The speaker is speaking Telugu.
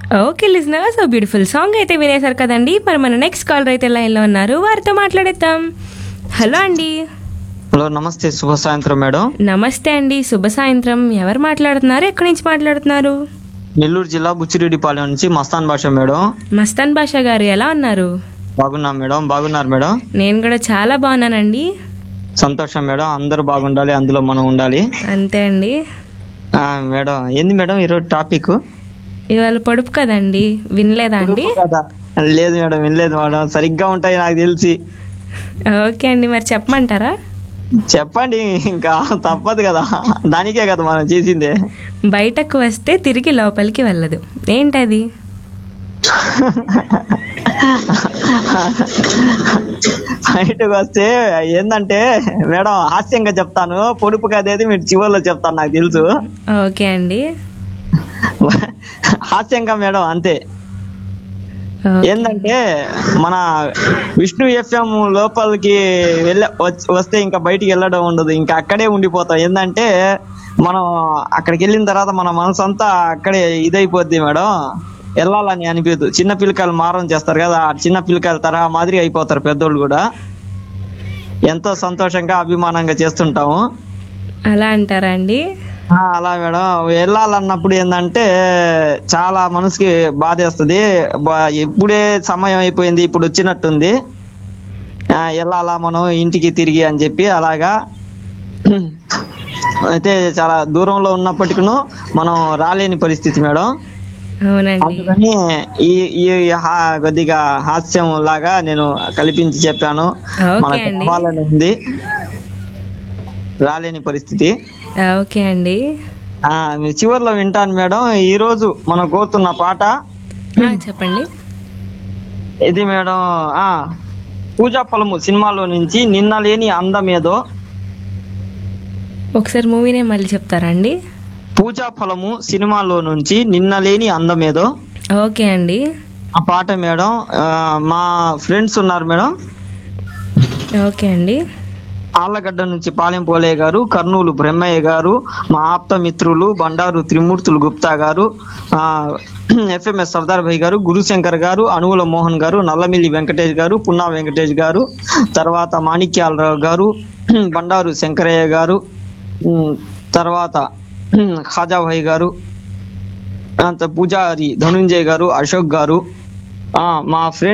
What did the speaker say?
Okay listener so beautiful song అయితే వినేశారు కదండి మరి మన నెక్స్ట్ కాలర్ అయితే లైన్లో ఉన్నారు వారితో మాట్లాడేద్దాం హలో అండి హలో నమస్తే శుభ సాయంత్రం మేడం నమస్తే అండి శుభ సాయంత్రం ఎవరు మాట్లాడుతున్నారు ఎక్కడి నుంచి మాట్లాడుతున్నారు నెల్లూరు జిల్లా బుచ్చిరెడ్డిపాలెం నుంచి మస్తాన్ భాష మేడం మస్తాన్ బాషా గారు ఎలా ఉన్నారు బాగున్నాం మేడం బాగున్నారు మేడం నేను కూడా చాలా బాగున్నానండి సంతోషం మేడం అందరూ బాగుండాలి అందులో మనం ఉండాలి అంతే అండి ఆ, మేడం ఏంది మేడం ఈరోజు టాపిక్ ఇవాళ పొడుపు కదండి వినలేదా అండి లేదు మేడం వినలేదు మేడం సరిగ్గా ఉంటాయి నాకు తెలిసి ఓకే అండి మరి చెప్పమంటారా చెప్పండి ఇంకా తప్పదు కదా దానికే కదా మనం చేసిందే బయటకు వస్తే తిరిగి లోపలికి వెళ్ళదు ఏంటది బయటకు వస్తే ఏందంటే మేడం హాస్యంగా చెప్తాను పొడుపు కదేది మీరు చివరిలో చెప్తాను నాకు తెలుసు ఓకే అండి హాస్యంగా మేడం అంతే ఓకే. ఏంటంటే మన విష్ణు ఎఫ్ఎం లోపలికి వెళ్ళ వచ్- వస్తే ఇంకా బయటికి వెళ్ళడం ఉండదు ఇంకా అక్కడే ఉండిపోతాం ఏంటంటే మనం అక్కడికి వెళ్ళిన తర్వాత మన మనసు అంతా అక్కడే ఇదైపోద్ది మేడం వెళ్ళాలని అనిపించదు చిన్న పిల్లకాయలు మారం చేస్తారు కదా ఆ చిన్న పిల్లకాయల తరహా మాదిరి అయిపోతారు పెద్దోళ్ళు కూడా ఎంతో సంతోషంగా అభిమానంగా చేస్తుంటాము అలా అంటారా అండి ఆ, అలా మేడం వెళ్ళాలన్నప్పుడు ఏంటంటే చాలా మనసుకి బాధేస్తుంది బా- ఇప్పుడే సమయం అయిపోయింది ఇప్పుడు వచ్చినట్టుంది ఆ, వెళ్ళాలా మనం ఇంటికి తిరిగి అని చెప్పి అలాగా అయితే చాలా దూరంలో ఉన్నప్పటికీ మనం రాలేని పరిస్థితి మేడం అవునండి అందుకని ఈ ఈ హా- కొద్దిగా హాస్యం లాగా నేను కల్పించి చెప్పాను ఓకే మనకు అండి. రావాలని ఉంది రాలేని పరిస్థితి ఓకే అండి ఆ మీ చివర్లో వింటాను మేడం ఈ రోజు మనం కోరుతున్న పాట ఆ, చెప్పండి ఇది మేడం ఆ పూజా ఫలము సినిమాలో నుంచి నిన్న లేని అందమేదో ఒకసారి మూవీనే మళ్ళీ చెప్తారా అండి పూజా ఫలము సినిమాలో నుంచి నిన్న లేని అందమేదో ఓకే అండి ఆ పాట మేడం ఆ, మా ఫ్రెండ్స్ ఉన్నారు మేడం ఓకే అండి ఆళ్ళగడ్డ నుంచి పాలెం పోలే గారు కర్నూలు బ్రహ్మయ్య గారు మా ఆప్త మిత్రులు బండారు త్రిమూర్తులు గుప్తా గారు ఆ ఎఫ్ఎంఎస్ సర్దార్ భాయ్ గారు గురుశంకర్ గారు అనువుల మోహన్ గారు నల్లమిల్లి వెంకటేష్ గారు పున్నా వెంకటేష్ గారు తర్వాత మాణిక్యాలరావు గారు బండారు శంకరయ్య గారు ఉమ్, తర్వాత ఖాజాభాయ్ గారు అంత పూజారి ధనుంజయ్ గారు అశోక్ గారు ఆ మా ఫ్రెండ్